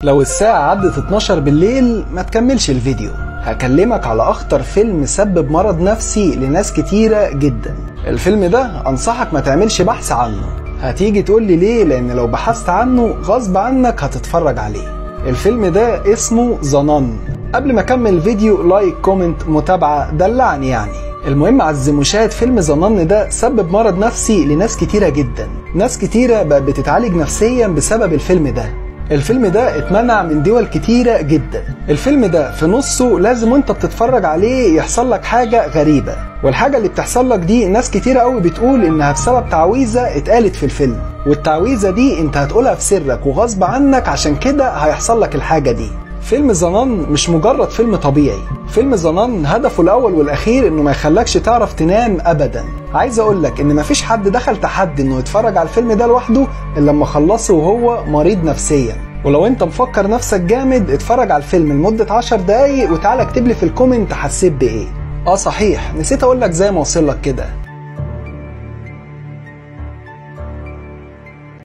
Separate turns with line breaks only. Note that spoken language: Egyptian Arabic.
لو الساعة عدت 12 بالليل ما تكملش الفيديو هكلمك على أخطر فيلم سبب مرض نفسي لناس كتيرة جدا الفيلم ده أنصحك ما تعملش بحث عنه هتيجي تقول لي ليه لأن لو بحثت عنه غصب عنك هتتفرج عليه الفيلم ده اسمه ظنان قبل ما اكمل الفيديو لايك كومنت متابعة دلعني يعني المهم عز مشاهد فيلم ظنان ده سبب مرض نفسي لناس كتيرة جدا ناس كتيرة بقت بتتعالج نفسيا بسبب الفيلم ده الفيلم ده اتمنع من دول كتيرة جدا الفيلم ده في نصه لازم وانت بتتفرج عليه يحصل لك حاجة غريبة والحاجة اللي بتحصل لك دي ناس كتيرة قوي بتقول انها بسبب تعويذة اتقالت في الفيلم والتعويذة دي انت هتقولها في سرك وغصب عنك عشان كده هيحصل لك الحاجة دي فيلم ظنان مش مجرد فيلم طبيعي فيلم ظنان هدفه الاول والاخير انه ما يخلكش تعرف تنام ابدا عايز اقول لك ان مفيش حد دخل تحدي انه يتفرج على الفيلم ده لوحده الا لما خلصه وهو مريض نفسيا ولو انت مفكر نفسك جامد اتفرج على الفيلم لمدة 10 دقايق وتعالى اكتب لي في الكومنت حسيت بايه اه صحيح نسيت اقول لك زي ما وصل لك كده